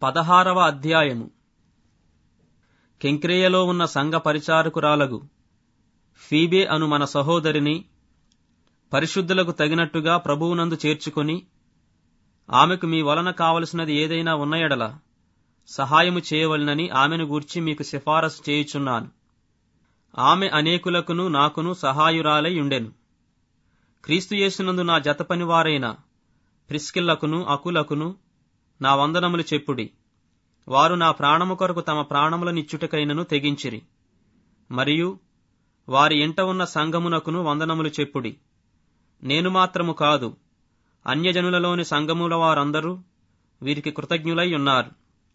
పదహారవ అధ్యాయము కెంక్రేయలో ఉన్న సంఘ పరిచారకురాలగు ఫీబే అను మన సహోదరిని పరిశుద్ధులకు తగినట్టుగా ప్రభువునందు చేర్చుకొని ఆమెకు మీ వలన కావలసినది ఏదైనా ఉన్న ఎడల సహాయము చేయవలనని ఆమెను గూర్చి మీకు సిఫారసు చేయుచున్నాను ఆమె అనేకులకును నాకును సహాయురాలై ఉండెను క్రీస్తు యేసునందు నా జతపనివారైన ప్రిస్కిల్లకును అకులకును నా వందనములు చెప్పుడి వారు నా ప్రాణము కొరకు తమ ప్రాణములనిచ్చుటకైనను తెగించిరి మరియు వారి ఇంట ఉన్న సంఘమునకును వందనములు చెప్పుడి నేను మాత్రము కాదు అన్యజనులలోని సంఘముల వారందరూ వీరికి కృతజ్ఞులై ఉన్నారు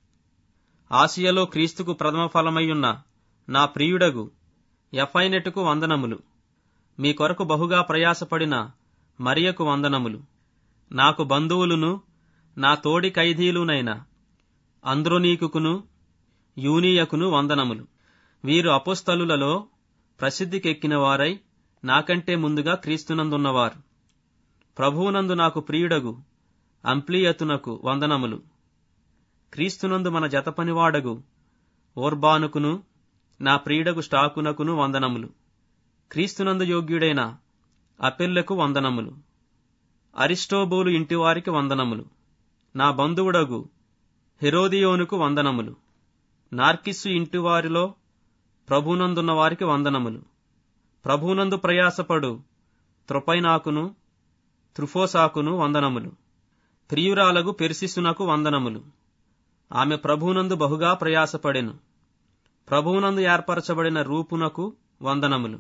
ఆసియలో క్రీస్తుకు ప్రథమ ఫలమయ్యున్న నా ప్రియుడగు ఎఫైనెటుకు వందనములు మీ కొరకు బహుగా ప్రయాసపడిన మరియకు వందనములు నాకు బంధువులును నా తోడి ఖైదీలునైన అంద్రోనీకును యూనీయకును వందనములు వీరు అపోస్తలులలో ప్రసిద్ధికెక్కిన వారై నాకంటే ముందుగా క్రీస్తునందున్నవారు ప్రభువునందు నాకు ప్రియుడగు అంప్లియతునకు వందనములు క్రీస్తునందు మన జతపనివాడగు ఓర్బానుకును నా ప్రియుడగు స్టాకునకును వందనములు క్రీస్తునందు యోగ్యుడైన అపెల్లెకు వందనములు అరిస్టోబూలు ఇంటివారికి వందనములు నా బంధువుడగు హెరోదియోనుకు వందనములు నార్కిస్సు ఇంటివారిలో ప్రభునందున్న వారికి వందనములు ప్రభునందు ప్రయాసపడు త్రొపైనాకును త్రుఫోసాకును వందనములు ప్రియురాలగు పెర్సిసునకు వందనములు ఆమె ప్రభువునందు బహుగా ప్రయాసపడెను ప్రభువునందు ఏర్పరచబడిన రూపునకు వందనములు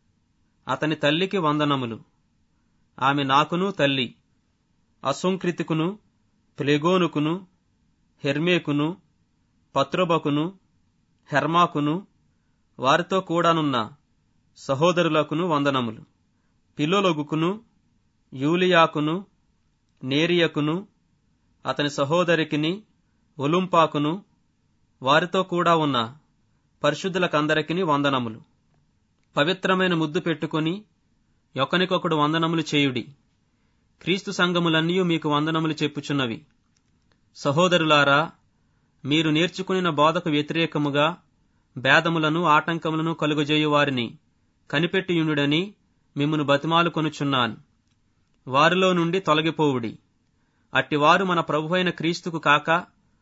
అతని తల్లికి వందనములు ఆమె నాకును తల్లి అసంకృతికును ప్లెగోనుకును హెర్మేకును పత్రొబకును హెర్మాకును వారితో కూడానున్న సహోదరులకును వందనములు పిల్లొలొగుకును యూలియాకును నేరియకును అతని సహోదరికిని ఒలుంపాకును వారితో కూడా ఉన్న పరిశుద్ధులకందరికిని వందనములు పవిత్రమైన ముద్దు పెట్టుకుని ఒకనికొకడు వందనములు చేయుడి క్రీస్తు సంఘములన్నీ మీకు వందనములు చెప్పుచున్నవి సహోదరులారా మీరు నేర్చుకునిన బోధకు వ్యతిరేకముగా భేదములను ఆటంకములను కలుగజేయు వారిని కనిపెట్టియుండుడని మిమ్మను బతిమాలు కొనుచున్నాను వారిలో నుండి తొలగిపోవుడి అట్టివారు మన ప్రభువైన క్రీస్తుకు కాక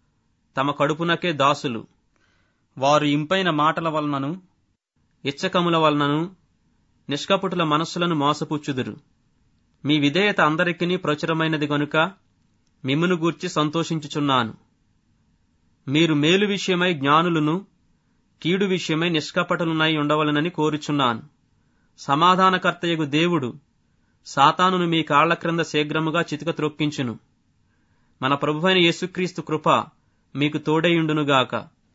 తమ కడుపునకే దాసులు వారు ఇంపైన మాటల వలనను ఇచ్చకముల వలనను నిష్కపుటుల మనస్సులను మోసపుచ్చుదురు మీ విధేయత అందరికీ ప్రచురమైనది గనుక మిమ్మును గూర్చి సంతోషించుచున్నాను మీరు మేలు విషయమై జ్ఞానులను కీడు విషయమై నిష్కపటులనై ఉండవలనని కోరుచున్నాను సమాధానకర్తయగు దేవుడు సాతానును మీ కాళ్ల క్రింద శీఘ్రముగా చితిక త్రొక్కించును మన ప్రభువైన యేసుక్రీస్తు కృప మీకు తోడైయుండునుగాక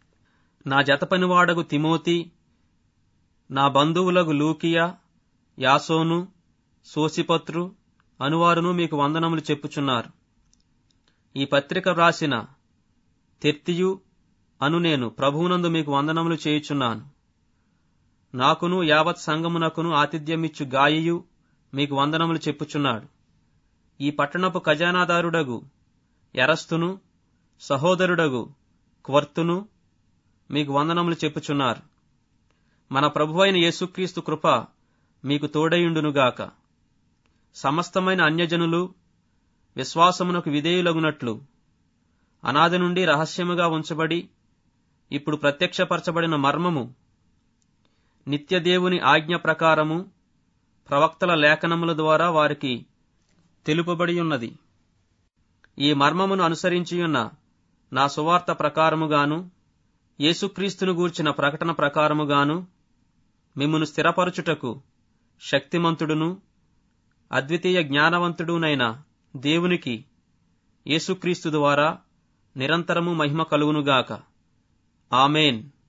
నా జతపనివాడగు తిమోతి నా బంధువులగు లూకియా యాసోను సోసిపత్రు అనువారును మీకు వందనములు చెప్పుచున్నారు ఈ పత్రిక వ్రాసిన తెర్తియు అను నేను ప్రభువునందు మీకు వందనములు చేయుచున్నాను నాకును యావత్ సంగమునకును ఆతిథ్యమిచ్చు గాయయు మీకు వందనములు చెప్పుచున్నాడు ఈ పట్టణపు ఖజానాదారుడగు ఎరస్తును సహోదరుడగు క్వర్తును మీకు వందనములు చెప్పుచున్నారు మన ప్రభువైన యేసుక్రీస్తు కృప మీకు తోడయుండునుగాక సమస్తమైన అన్యజనులు విశ్వాసమునకు విధేయులగునట్లు అనాది నుండి రహస్యముగా ఉంచబడి ఇప్పుడు ప్రత్యక్షపరచబడిన మర్మము నిత్యదేవుని ఆజ్ఞ ప్రకారము ప్రవక్తల లేఖనముల ద్వారా వారికి తెలుపబడి ఉన్నది ఈ మర్మమును అనుసరించియున్న నా సువార్త ప్రకారముగాను యేసుక్రీస్తును గూర్చిన ప్రకటన ప్రకారముగాను మిమ్మును స్థిరపరచుటకు శక్తిమంతుడును అద్వితీయ జ్ఞానవంతుడునైన దేవునికి యేసుక్రీస్తు ద్వారా నిరంతరము మహిమ కలుగునుగాక ఆమెన్